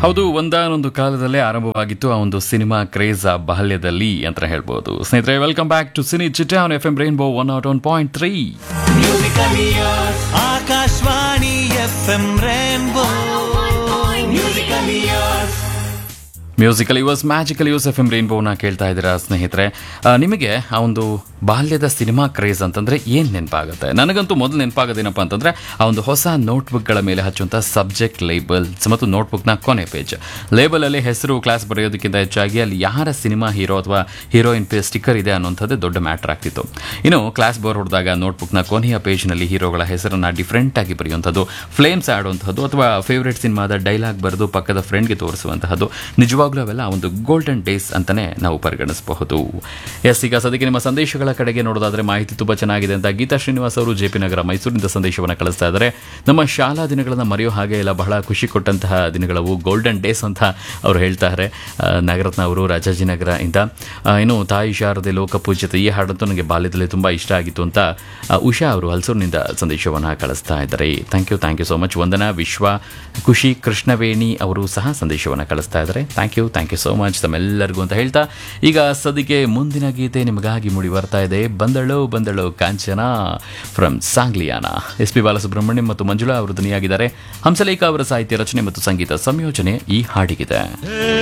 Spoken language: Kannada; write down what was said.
ಹೌದು ಒಂದಾನೊಂದು ಕಾಲದಲ್ಲೇ ಆರಂಭವಾಗಿತ್ತು ಆ ಒಂದು ಸಿನಿಮಾ ಕ್ರೇಜ್ ಆ ಬಾಲ್ಯದಲ್ಲಿ ಅಂತ ಹೇಳ್ಬೋದು ಸ್ನೇಹಿತರೆ ವೆಲ್ಕಮ್ ಬ್ಯಾಕ್ ಟು ಸಿನಿ ಚಿಟಾನ್ F M rainbow one naught one point three Akashvani F M rainbow musical years musical use magical use ಎಫ್ ಎಂ ರೈನ್ಬೋನ ಕೇಳ್ತಾ ಇದ್ದೀರಾ ಸ್ನೇಹಿತರೆ ಆ, ನಿಮಗೆ ಆ ಒಂದು ಬಾಲ್ಯದ ಸಿನಿಮಾ ಕ್ರೇಜ್ ಅಂತಂದ್ರೆ ಏನು ನೆನಪಾಗುತ್ತೆ ನನಗಂತೂ ಮೊದಲು ನೆನಪಾಗೋದೇನಪ್ಪ ಅಂತಂದ್ರೆ ಆ ಒಂದು ಹೊಸ ನೋಟ್ಬುಕ್ಗಳ ಮೇಲೆ ಹಚ್ಚುವಂಥ ಸಬ್ಜೆಕ್ಟ್ ಲೇಬಲ್ಸ್ ಮತ್ತು ನೋಟ್ಬುಕ್ನ ಕೊನೆ ಪೇಜ್ ಲೇಬಲಲ್ಲಿ ಹೆಸರು ಕ್ಲಾಸ್ ಬರೆಯೋದಕ್ಕಿಂತ ಹೆಚ್ಚಾಗಿ ಅಲ್ಲಿ ಯಾರ ಸಿನಿಮಾ ಹೀರೋ ಅಥವಾ ಹೀರೋಯಿನ್ ಪೇ ಸ್ಟಿಕ್ಕರ್ ಇದೆ ಅನ್ನೋಂಥದ್ದೇ ದೊಡ್ಡ ಮ್ಯಾಟರ್ ಆಗ್ತಿತ್ತು ಇನ್ನು ಕ್ಲಾಸ್ ಬೋರ್ ಹೊಡೆದಾಗ ನೋಟ್ಬುಕ್ನ ಕೊನೆಯ ಪೇಜ್ನಲ್ಲಿ ಹೀರೋಗಳ ಹೆಸರನ್ನ ಡಿಫ್ರೆಂಟ್ ಆಗಿ ಬರೆಯುವಂಥದ್ದು ಫ್ಲೇಮ್ಸ್ ಆಡುವಂಥದ್ದು ಅಥವಾ ಫೇವ್ರೆಟ್ ಸಿನಿಮಾದ ಡೈಲಾಗ್ ಬರೆದು ಪಕ್ಕದ ಫ್ರೆಂಡ್ಗೆ ತೋರಿಸುವಂತಹದ್ದು ನಿಜವಾಗ್ಲೂ ಅವೆಲ್ಲ ಆ ಒಂದು ಗೋಲ್ಡನ್ ಡೇಸ್ ಅಂತಾನೆ ನಾವು ಪರಿಗಣಿಸಬಹುದು ಎಸ್ ಈಗ ಸದ್ಯಕ್ಕೆ ನಿಮ್ಮ ಸಂದೇಶಗಳ ಕಡೆಗೆ ನೋಡೋದಾದ್ರೆ ಮಾಹಿತಿ ತುಂಬಾ ಚೆನ್ನಾಗಿದೆ ಅಂತ ಗೀತಾ ಶ್ರೀನಿವಾಸ್ ಅವರು ಜೆ ಪಿ ನಗರ ಮೈಸೂರಿನಿಂದ ಸಂದೇಶವನ್ನು ಕಳಿಸ್ತಾ ಇದ್ದಾರೆ ನಮ್ಮ ಶಾಲಾ ದಿನಗಳನ್ನು ಮರೆಯೋ ಹಾಗೆ ಇಲ್ಲ ಬಹಳ ಖುಷಿ ಕೊಟ್ಟಂತಹ ದಿನಗಳವು ಗೋಲ್ಡನ್ ಡೇಸ್ ಅಂತ ಅವರು ಹೇಳ್ತಾರೆ ಆ, ನಾಗರತ್ನ ಅವರು ರಾಜಾಜಿನಗರ ಇಂದ ಆ, ಇನ್ನು ತಾಯಿ ಶಾರದೆ ಲೋಕಪೂಜಿತ ಈ ಹಾಡಂತೂ ನನಗೆ ಬಾಲ್ಯದಲ್ಲಿ ತುಂಬಾ ಇಷ್ಟ ಆಗಿತ್ತು ಅಂತ ಆ, ಉಷಾ ಅವರು ಹಲಸೂರಿನಿಂದ ಸಂದೇಶವನ್ನು ಕಳಿಸ್ತಾ ಇದ್ದಾರೆ thank you thank you so much Vandana Vishwa Khushi Krishnaveni ಅವರು ಸಹ ಸಂದೇಶವನ್ನು ಕಳಿಸ್ತಾ ಇದ್ದಾರೆ thank you thank you so much ತಮ್ಮೆಲ್ಲರಿಗೂ ಅಂತ ಹೇಳ್ತಾ ಈಗ ಸದ್ಯಕ್ಕೆ ಮುಂದಿನ ಗೀತೆ ನಿಮಗಾಗಿ ಮೂಡಿ ಬರ್ತಾ ಇದೆ ಬಂದಳು ಬಂದಳು ಕಾಂಚನ ಫ್ರಮ್ ಸಾಂಗ್ಲಿಯಾನ ಎಸ್ ಪಿ ಬಾಲಸುಬ್ರಹ್ಮಣ್ಯಂ ಮತ್ತು ಮಂಜುಳಾ ಅವರು ಧ್ವನಿಯಾಗಿದ್ದಾರೆ ಹಂಸಲೇಖ ಅವರ ಸಾಹಿತ್ಯ ರಚನೆ ಮತ್ತು ಸಂಗೀತ ಸಂಯೋಜನೆ ಈ ಹಾಡಿಗಿದೆ